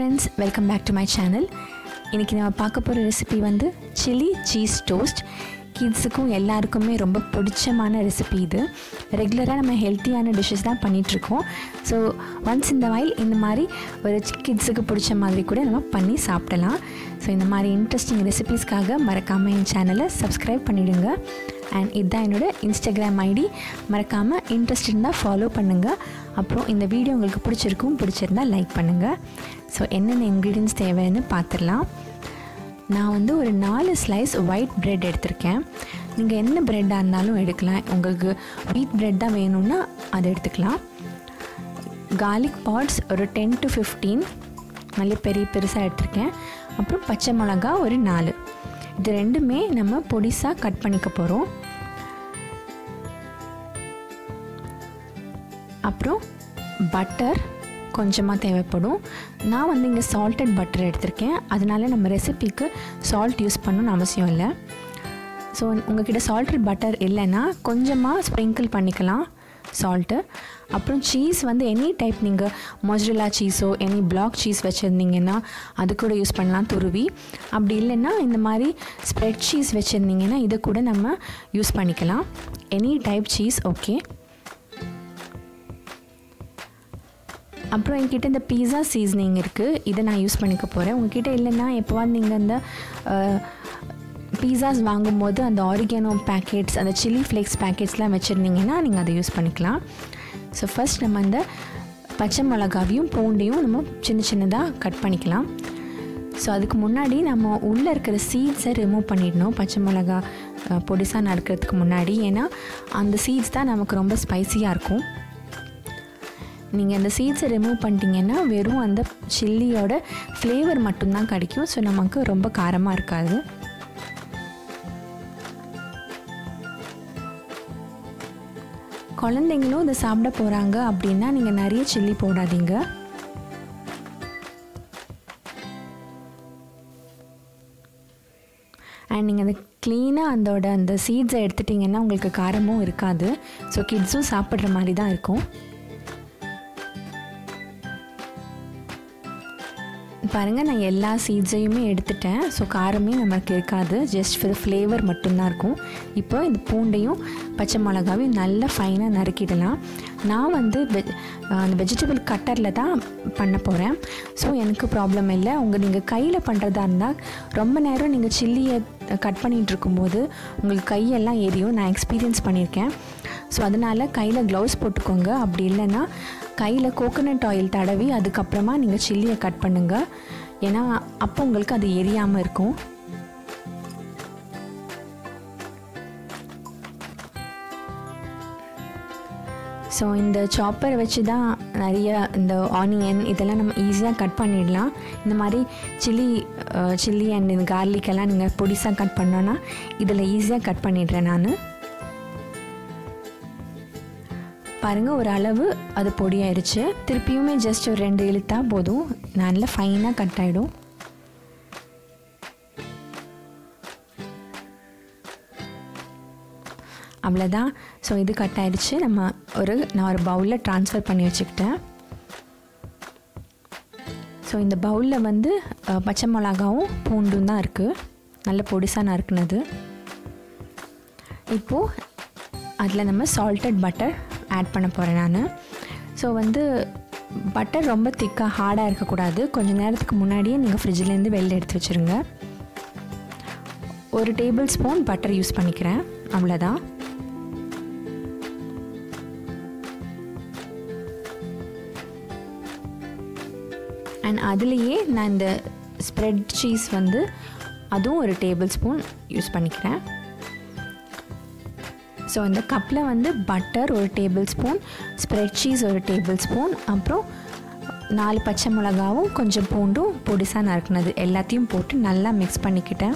friends welcome back to my channel இன்றைக்கி நம்ம பார்க்க போகிற ரெசிபி வந்து சில்லி சீஸ் டோஸ்ட் கிட்ஸுக்கும் எல்லாருக்குமே ரொம்ப பிடிச்சமான ரெசிபி இது ரெகுலராக நம்ம ஹெல்த்தியான டிஷ்ஷஸ் தான் பண்ணிகிட்ருக்கோம் ஸோ ஒன்ஸ் இந்த வயல் இந்த மாதிரி ஒரு கிட்ஸுக்கு பிடிச்ச மாதிரி கூட நம்ம பண்ணி சாப்பிடலாம் ஸோ இந்த மாதிரி இன்ட்ரெஸ்டிங் ரெசிபீஸ்க்காக மறக்காமல் என் சேனலை சப்ஸ்கிரைப் பண்ணிவிடுங்க அண்ட் இதுதான் என்னோடய இன்ஸ்டாகிராம் ஐடி மறக்காமல் இன்ட்ரெஸ்ட் இருந்தால் ஃபாலோ பண்ணுங்கள் அப்புறம் இந்த வீடியோ உங்களுக்கு பிடிச்சிருக்கும் பிடிச்சிருந்தா லைக் பண்ணுங்கள் ஸோ என்னென்ன இன்க்ரீடியன்ஸ் தேவைன்னு பார்த்துடலாம் நான் வந்து ஒரு நாலு ஸ்லைஸ் ஒயிட் பிரெட் எடுத்திருக்கேன் நீங்கள் என்ன ப்ரெட்டாக இருந்தாலும் எடுக்கலாம் உங்களுக்கு வீட் பிரெட் தான் வேணும்னா அதை எடுத்துக்கலாம் கார்லிக் பாட்ஸ் ஒரு டென் டு ஃபிஃப்டீன் நல்ல பெரிய பெருசாக எடுத்திருக்கேன் அப்புறம் பச்சை மிளகா ஒரு நாலு இது ரெண்டுமே நம்ம பொடிசாக கட் பண்ணிக்க போகிறோம் அப்புறம் பட்டர் கொஞ்சமாக தேவைப்படும் நான் வந்து இங்கே சால்டட் பட்டர் எடுத்திருக்கேன் அதனால நம்ம ரெசிபிக்கு சால்ட் யூஸ் பண்ணணும்னு அவசியம் இல்லை ஸோ உங்ககிட்ட சால்டட் பட்டர் இல்லைன்னா கொஞ்சமாக ஸ்ப்ரிங்கிள் பண்ணிக்கலாம் சால்ட்டு அப்புறம் சீஸ் வந்து எனி டைப் நீங்கள் மொஜ்ரிலா சீஸோ எனி பிளாக் சீஸ் வச்சுருந்தீங்கன்னா அது கூட யூஸ் பண்ணலாம் துருவி அப்படி இல்லைன்னா இந்த மாதிரி ஸ்ப்ரெட் சீஸ் வச்சுருந்தீங்கன்னா இதை கூட நம்ம யூஸ் பண்ணிக்கலாம் எனி டைப் சீஸ் ஓகே அப்புறம் என்கிட்ட இந்த பீஸா சீசனிங் இருக்குது இதை நான் யூஸ் பண்ணிக்க போகிறேன் உங்ககிட்ட இல்லைன்னா எப்போவாது நீங்கள் இந்த பீஸாஸ் வாங்கும்போது அந்த ஆரிகேனோ பேக்கெட்ஸ் அந்த சில்லி ஃப்ளேக்ஸ் பேக்கெட்ஸ்லாம் வச்சுருந்தீங்கன்னா நீங்கள் அதை யூஸ் பண்ணிக்கலாம் ஸோ ஃபஸ்ட் நம்ம அந்த பச்சை மிளகாவையும் பூண்டையும் நம்ம சின்ன சின்னதாக கட் பண்ணிக்கலாம் ஸோ அதுக்கு முன்னாடி நம்ம உள்ளே இருக்கிற சீட்ஸை ரிமூவ் பண்ணிடணும் பச்சை மிளகா பொடிசாக நறுக்கிறதுக்கு முன்னாடி ஏன்னா அந்த சீட்ஸ் தான் நமக்கு ரொம்ப ஸ்பைசியாக இருக்கும் நீங்கள் அந்த சீட்ஸை ரிமூவ் பண்ணிட்டீங்கன்னா வெறும் அந்த சில்லியோட ஃப்ளேவர் மட்டும்தான் கிடைக்கும் ஸோ நமக்கு ரொம்ப காரமாக இருக்காது குழந்தைங்களும் இதை சாப்பிட போகிறாங்க அப்படின்னா நீங்கள் நிறைய சில்லி போடாதீங்க அண்ட் நீங்கள் அந்த க்ளீனாக அதோட அந்த சீட்ஸை எடுத்துட்டிங்கன்னா உங்களுக்கு காரமும் இருக்காது ஸோ கிட்ஸும் சாப்பிட்ற மாதிரி தான் இருக்கும் பாருங்கள் நான் எல்லா சீட்ஸையுமே எடுத்துட்டேன் ஸோ காரமே நமக்கு இருக்காது ஜஸ்ட் ஃபார் ஃப்ளேவர் மட்டும்தான் இருக்கும் இப்போ இந்த பூண்டையும் பச்சை மிளகாவையும் நல்லா ஃபைனாக நறுக்கிடலாம் நான் வந்து வெ அந்த வெஜிடபிள் கட்டரில் தான் பண்ண போகிறேன் ஸோ எனக்கு ப்ராப்ளம் இல்லை உங்கள் நீங்கள் கையில் பண்ணுறதா இருந்தால் ரொம்ப நேரம் நீங்கள் சில்லியை கட் பண்ணிகிட்டு இருக்கும்போது உங்களுக்கு கையெல்லாம் எரியும் நான் எக்ஸ்பீரியன்ஸ் பண்ணியிருக்கேன் ஸோ அதனால் கையில் க்ளவுஸ் போட்டுக்கோங்க அப்படி இல்லைன்னா கையில் கோகோனட் ஆயில் தடவி அதுக்கப்புறமா நீங்கள் சில்லியை கட் பண்ணுங்கள் ஏன்னா அப்போ உங்களுக்கு அது எரியாமல் இருக்கும் ஸோ இந்த சாப்பர் வச்சு தான் நிறைய இந்த ஆனியன் இதெல்லாம் நம்ம ஈஸியாக கட் பண்ணிடலாம் இந்த மாதிரி சில்லி சில்லி அண்ட் இந்த கார்லிக் எல்லாம் நீங்கள் பொடிசாக கட் பண்ணோன்னா இதில் ஈஸியாக கட் பண்ணிடுறேன் நான் பாருங்கள் ஒரு அளவு அது பொடியாயிருச்சு திருப்பியுமே ஜஸ்ட் ஒரு ரெண்டு இழுத்தா போதும் நல்லா ஃபைனாக கட் ஆகிடும் அவ்வளோதான் ஸோ இது கட் ஆயிடுச்சு நம்ம ஒரு நான் ஒரு பவுலில் ட்ரான்ஸ்ஃபர் பண்ணி வச்சுக்கிட்டேன் ஸோ இந்த பவுலில் வந்து பச்சை மிளகாவும் பூண்டும் தான் இருக்குது நல்ல பொடிசாக நறுக்குனது இப்போது அதில் நம்ம சால்டட் பட்டர் ஆட் பண்ண போகிறேன் நான் ஸோ வந்து பட்டர் ரொம்ப திக்காக ஹார்டாக இருக்கக்கூடாது கொஞ்சம் நேரத்துக்கு முன்னாடியே நீங்கள் ஃப்ரிட்ஜிலேருந்து வெளில எடுத்து வச்சுருங்க ஒரு டேபிள் ஸ்பூன் பட்டர் யூஸ் பண்ணிக்கிறேன் அவ்வளோதான் அண்ட் அதுலேயே நான் இந்த ஸ்ப்ரெட் சீஸ் வந்து அதுவும் ஒரு டேபிள் ஸ்பூன் யூஸ் பண்ணிக்கிறேன் ஸோ இந்த கப்பில் வந்து பட்டர் ஒரு டேபிள் ஸ்பூன் ஸ்ப்ரெட் சீஸ் ஒரு டேபிள் ஸ்பூன் அப்புறம் நாலு பச்சை மிளகாவும் கொஞ்சம் பூண்டும் பொடிசாக நறுக்குனது எல்லாத்தையும் போட்டு நல்லா மிக்ஸ் பண்ணிக்கிட்டேன்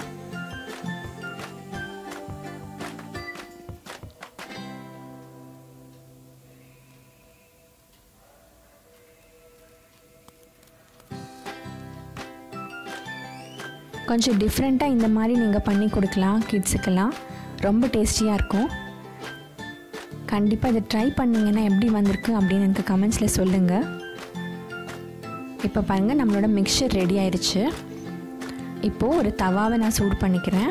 கொஞ்சம் டிஃப்ரெண்ட்டாக இந்த மாதிரி நீங்கள் பண்ணி கொடுக்கலாம் கிட்ஸுக்கெல்லாம் ரொம்ப டேஸ்டியாக இருக்கும் கண்டிப்பாக இதை ட்ரை பண்ணிங்கன்னா எப்படி வந்திருக்கு அப்படின்னு எனக்கு கமெண்ட்ஸில் சொல்லுங்கள் இப்போ பாருங்கள் நம்மளோட மிக்சர் ரெடி ஆயிடுச்சு இப்போது ஒரு தவாவை நான் சூடு பண்ணிக்கிறேன்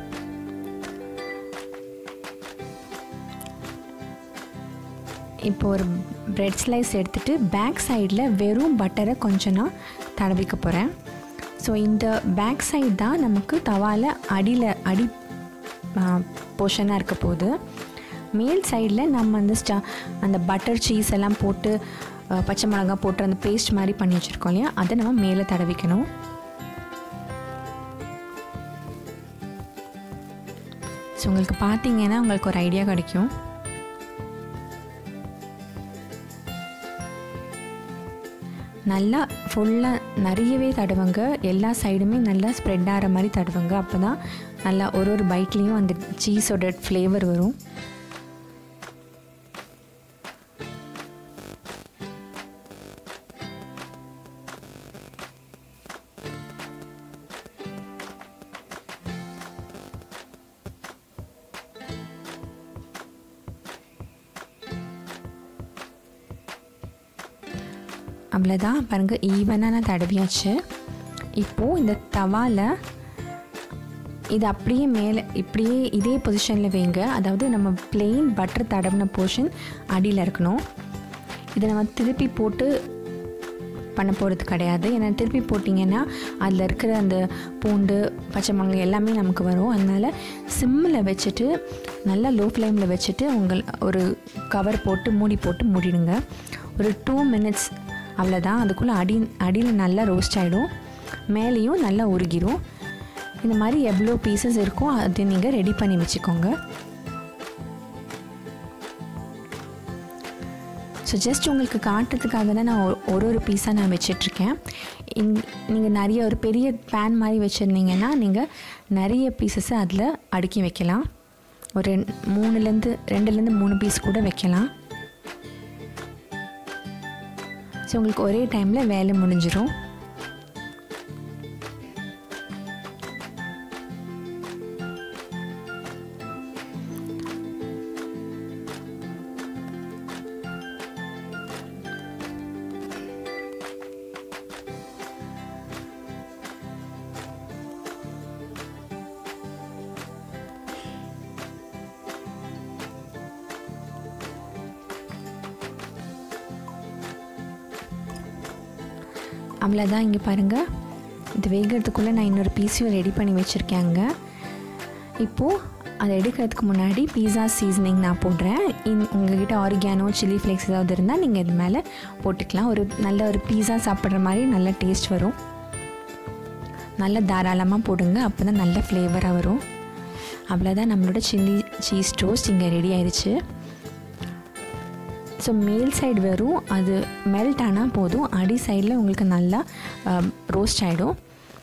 இப்போ ஒரு பிரெட் ஸ்லைஸ் எடுத்துகிட்டு பேக் சைடில் வெறும் பட்டரை கொஞ்சம் நான் தடவிக்க போகிறேன் ஸோ இந்த பேக் சைடு தான் நமக்கு தவாவில் அடியில் அடி போர்ஷனாக இருக்க போகுது மேல் சைடில் நம்ம அந்த ஸ்டா அந்த பட்டர் சீஸ் எல்லாம் போட்டு பச்சை மிளகா போட்டு அந்த பேஸ்ட் மாதிரி பண்ணி வச்சுருக்கோம் இல்லையா அதை நம்ம மேலே தடவிக்கணும் ஸோ உங்களுக்கு பார்த்தீங்கன்னா உங்களுக்கு ஒரு ஐடியா கிடைக்கும் நல்லா ஃபுல்லாக நிறையவே தடவுங்க எல்லா சைடுமே நல்லா ஸ்ப்ரெட் ஆகிற மாதிரி தடவுங்க அப்போ தான் நல்லா ஒரு ஒரு பைட்லேயும் அந்த சீஸோட ஃப்ளேவர் வரும் அவ்வளோதான் பாருங்கள் ஈவனாக நான் தடவியாச்சு இப்போது இந்த தவாவில் இது அப்படியே மேலே இப்படியே இதே பொசிஷனில் வைங்க அதாவது நம்ம பிளெயின் பட்டர் தடவின போர்ஷன் அடியில் இருக்கணும் இதை நம்ம திருப்பி போட்டு பண்ண போகிறது கிடையாது ஏன்னா திருப்பி போட்டிங்கன்னா அதில் இருக்கிற அந்த பூண்டு பச்சை மிளகாய் எல்லாமே நமக்கு வரும் அதனால் சிம்மில் வச்சுட்டு நல்லா லோ ஃப்ளேமில் வச்சுட்டு உங்கள் ஒரு கவர் போட்டு மூடி போட்டு மூடிடுங்க ஒரு டூ மினிட்ஸ் அவ்வளோதான் அதுக்குள்ளே அடி அடியில் நல்லா ரோஸ்ட் ஆகிடும் மேலேயும் நல்லா உருகிரும் இந்த மாதிரி எவ்வளோ பீசஸ் இருக்கோ அது நீங்கள் ரெடி பண்ணி வச்சுக்கோங்க ஸோ ஜஸ்ட் உங்களுக்கு காட்டுறதுக்காக தான் நான் ஒரு ஒரு பீஸாக நான் வச்சிட்ருக்கேன் இங் நீங்கள் நிறைய ஒரு பெரிய பேன் மாதிரி வச்சுருந்தீங்கன்னா நீங்கள் நிறைய பீசஸை அதில் அடுக்கி வைக்கலாம் ஒரு ரெண் மூணுலேருந்து ரெண்டுலேருந்து மூணு பீஸ் கூட வைக்கலாம் ஸோ உங்களுக்கு ஒரே டைமில் வேலை முடிஞ்சிடும் அவ்வளோதான் இங்கே பாருங்கள் இது வேகிறதுக்குள்ளே நான் இன்னொரு பீஸையும் ரெடி பண்ணி வச்சுருக்கேங்க இப்போது அதை எடுக்கிறதுக்கு முன்னாடி பீஸா சீசனிங் நான் போடுறேன் இன் உங்கள்கிட்ட ஆரிகானோ சில்லி ஃப்ளேக்ஸ் ஏதாவது இருந்தால் நீங்கள் இது மேலே போட்டுக்கலாம் ஒரு நல்ல ஒரு பீஸா சாப்பிட்ற மாதிரி நல்ல டேஸ்ட் வரும் நல்ல தாராளமாக போடுங்க அப்போ தான் நல்ல ஃப்ளேவராக வரும் அவ்வளோதான் நம்மளோட சில்லி சீஸ் டோஸ்ட் இங்கே ரெடி ஆயிடுச்சு ஸோ மேல் சைடு வெறும் அது மெல்ட் ஆனால் போதும் அடி சைடில் உங்களுக்கு நல்லா ரோஸ்ட் ஆகிடும்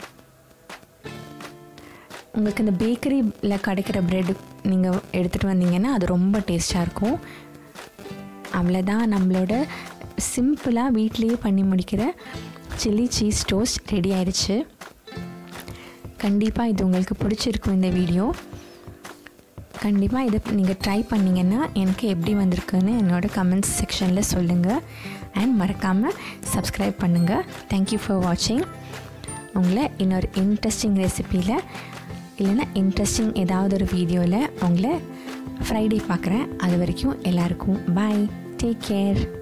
உங்களுக்கு இந்த பேக்கரியில் கிடைக்கிற ப்ரெட் நீங்கள் எடுத்துகிட்டு வந்தீங்கன்னா அது ரொம்ப டேஸ்ட்டாக இருக்கும் அவ்வளோதான் நம்மளோட சிம்பிளாக வீட்லேயே பண்ணி முடிக்கிற சில்லி சீஸ் டோஸ்ட் ரெடி ஆயிடுச்சு கண்டிப்பாக இது உங்களுக்கு பிடிச்சிருக்கும் இந்த வீடியோ கண்டிப்பாக இதை நீங்கள் ட்ரை பண்ணிங்கன்னா எனக்கு எப்படி வந்திருக்குன்னு என்னோடய கமெண்ட்ஸ் செக்ஷனில் சொல்லுங்கள் அண்ட் மறக்காமல் சப்ஸ்கிரைப் பண்ணுங்கள் தேங்க்யூ ஃபார் வாட்சிங் உங்களை இன்னொரு இன்ட்ரெஸ்டிங் ரெசிப்பியில் இல்லைன்னா இன்ட்ரெஸ்டிங் ஏதாவது ஒரு வீடியோவில் உங்களை ஃப்ரைடே பார்க்குறேன் அது வரைக்கும் எல்லாருக்கும் பாய் டேக் கேர்